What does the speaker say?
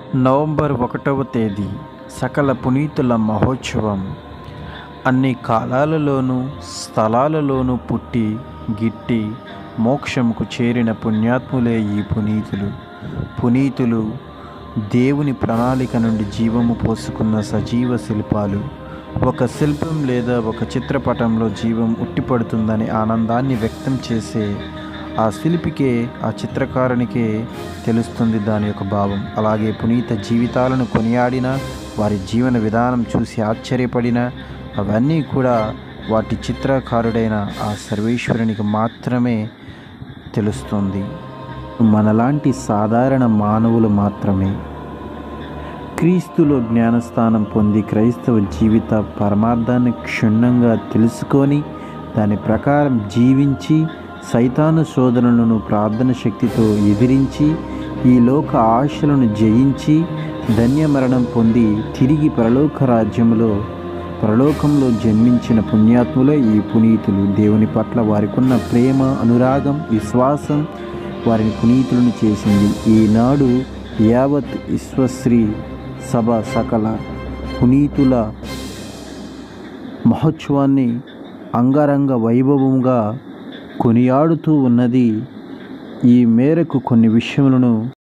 November ఒకటవ తేదీ సకల పునీతుల మహోత్సవం అన్ని కాలాలలోనూ స్థలాలలోనూ పుట్టి గిట్టి మోక్షముకు చేరిన పుణ్యాత్ములే ఈ పునీతులు పునీతులు దేవుని ప్రణాళిక నుండి జీవము పోసుకున్న సజీవ శిల్పాలు ఒక శిల్పం లేదా ఒక చిత్రపటంలో జీవం ఉట్టిపడుతుందనే ఆనందాన్ని వ్యక్తం చేసే ఆ శిల్పికే ఆ చిత్రకారునికే తెలుస్తుంది దాని యొక్క భావం అలాగే పునీత జీవితాలను కొనియాడిన వారి జీవన విధానం చూసి ఆశ్చర్యపడిన అవన్నీ కూడా వాటి చిత్రకారుడైన ఆ సర్వేశ్వరునికి మాత్రమే తెలుస్తుంది మనలాంటి సాధారణ మానవులు మాత్రమే క్రీస్తులో జ్ఞానస్థానం పొంది క్రైస్తవ జీవిత పరమార్థాన్ని క్షుణ్ణంగా తెలుసుకొని దాని ప్రకారం జీవించి సైతాను శోధనలను ప్రార్థన శక్తితో ఎదిరించి ఈ లోక ఆశలను జయించి ధన్యమరణం పొంది తిరిగి పరలోక రాజ్యంలో పరలోకంలో జన్మించిన పుణ్యాత్ములే ఈ పునీతులు దేవుని పట్ల వారికున్న ప్రేమ అనురాగం విశ్వాసం వారిని పునీతులను చేసింది ఈనాడు యావత్ విశ్వశ్రీ సభ సకల పునీతుల మహోత్సవాన్ని అంగరంగ వైభవంగా కొనియాడుతూ ఉన్నది ఈ మేరకు కొన్ని విషయములను